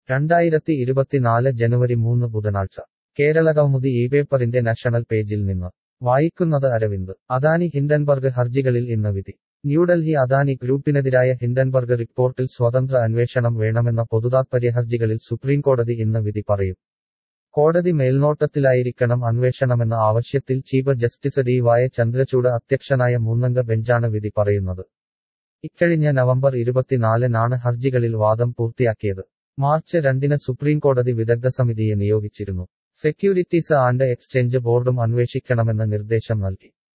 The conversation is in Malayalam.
രണ്ടായിരത്തി ഇരുപത്തിനാല് ജനുവരി മൂന്ന് ബുധനാഴ്ച കേരളകൗമുദി ഈ പേപ്പറിന്റെ നാഷണൽ പേജിൽ നിന്ന് വായിക്കുന്നത് അരവിന്ദ് അദാനി ഹിൻഡൻബർഗ് ഹർജികളിൽ ഇന്ന് വിധി ന്യൂഡൽഹി അദാനി ഗ്രൂപ്പിനെതിരായ ഹിൻഡൻബർഗ് റിപ്പോർട്ടിൽ സ്വതന്ത്ര അന്വേഷണം വേണമെന്ന പൊതുതാത്പര്യ ഹർജികളിൽ സുപ്രീംകോടതി ഇന്ന് വിധി പറയും കോടതി മേൽനോട്ടത്തിലായിരിക്കണം അന്വേഷണമെന്ന ആവശ്യത്തിൽ ചീഫ് ജസ്റ്റിസ് ഡി വായ ചന്ദ്രചൂഡ് അധ്യക്ഷനായ മൂന്നംഗ ബെഞ്ചാണ് വിധി പറയുന്നത് ഇക്കഴിഞ്ഞ നവംബർ ഇരുപത്തിനാലിനാണ് ഹർജികളിൽ വാദം പൂർത്തിയാക്കിയത് മാർച്ച് രണ്ടിന് സുപ്രീംകോടതി വിദഗ്ധ സമിതിയെ നിയോഗിച്ചിരുന്നു സെക്യൂരിറ്റീസ് ആൻഡ് എക്സ്ചേഞ്ച് ബോർഡും അന്വേഷിക്കണമെന്ന് നിർദ്ദേശം നൽകി